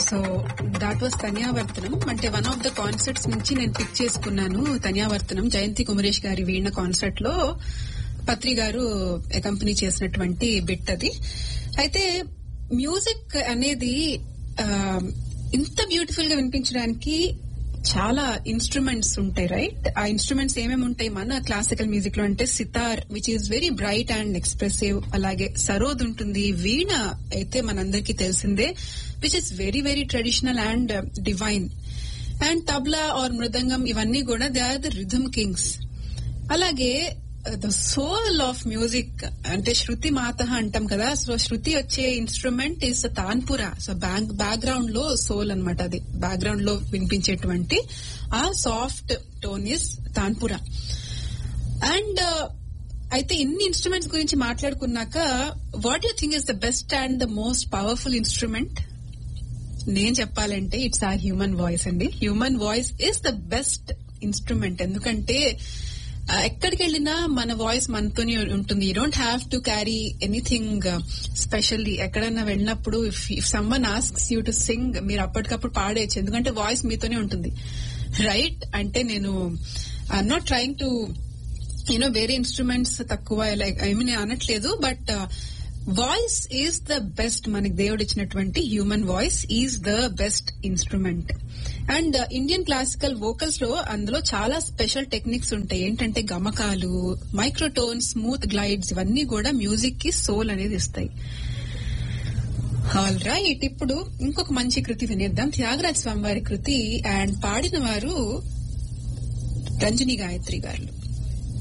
so that was తన్యావర్తనం అంటే one of the concerts నుంచి నేను పిక్ చేసుకున్నాను తన్యావర్తనం జయంతి కుమరేష్ గారి వీణ కాన్సర్ట్ లో పత్రి గారు కంపెనీ చేసినటువంటి బిట్ అది అయితే మ్యూజిక్ అనేది ఆ, ఇంత బ్యూటిఫుల్ గా వినిపించడానికి చాలా ఇన్స్ట్రుమెంట్స్ ఉంటాయి రైట్ ఆ ఇన్స్ట్రుమెంట్స్ ఏమేమి ఉంటాయి మన క్లాసికల్ మ్యూజిక్ లో అంటే sitar which is very bright and expressive అలాగే సరోద్ ఉంటుంది వీణ అయితే మనందరికీ తెలిసిందే which is very very traditional and divine and tabla or mridangam ఇవన్నీ కూడా they are the rhythm kings అలాగే ద సోల్ ఆఫ్ మ్యూజిక్ అంటే శృతి మాత అంటాం కదా సో శృతి వచ్చే instrument is tanpura so back background లో సోల్ అన్నమాట అది బ్యాక్గ్రౌండ్ లో వినిపించేటువంటి ఆ soft tone is tanpura and అయితే ఇన్ని ఇన్స్ట్రుమెంట్స్ గురించి మాట్లాడుకున్నాక what you think is the best and the most powerful instrument నేను చెప్పాలంటే ఇట్స్ ఆ హ్యూమన్ వాయిస్ అండి human voice is the best instrument ఎందుకంటే ఆ, ఎక్కడికి వెళ్ళినా మన వాయిస్ మనతోనే ఉంటుంది you don't have to carry anything specially ఎక్కడైనా వెళ్ళినప్పుడు if if someone asks you to sing మీరు అప్పటికప్పుడు పాడేయచ్చు ఎందుకంటే వాయిస్ మీతోనే ఉంటుంది రైట్ అంటే నేను I'm not trying to you know వేరే ఇన్స్ట్రుమెంట్స్ తక్కువ లైక్ ఐ మీన్ అనట్లేదు but voice is the best మనకి దేవుడు ఇచ్చినటువంటి human voice is the best instrument and Indian classical vocals లో అందులో చాలా స్పెషల్ టెక్నిక్స్ ఉంటాయి ఏంటంటే గమకాలు మైక్రోటోన్ స్మూత్ గ్లైడ్స్ ఇవన్నీ కూడా మ్యూజిక్ కి సోల్ అనేది ఇస్తాయి ఆల్ రైట్ ఇప్పుడు ఇంకొక మంచి కృతి వినేద్దాం త్యాగరాజ్ స్వామి వారి కృతి అండ్ పాడిన వారు రంజని గాయత్రి గారు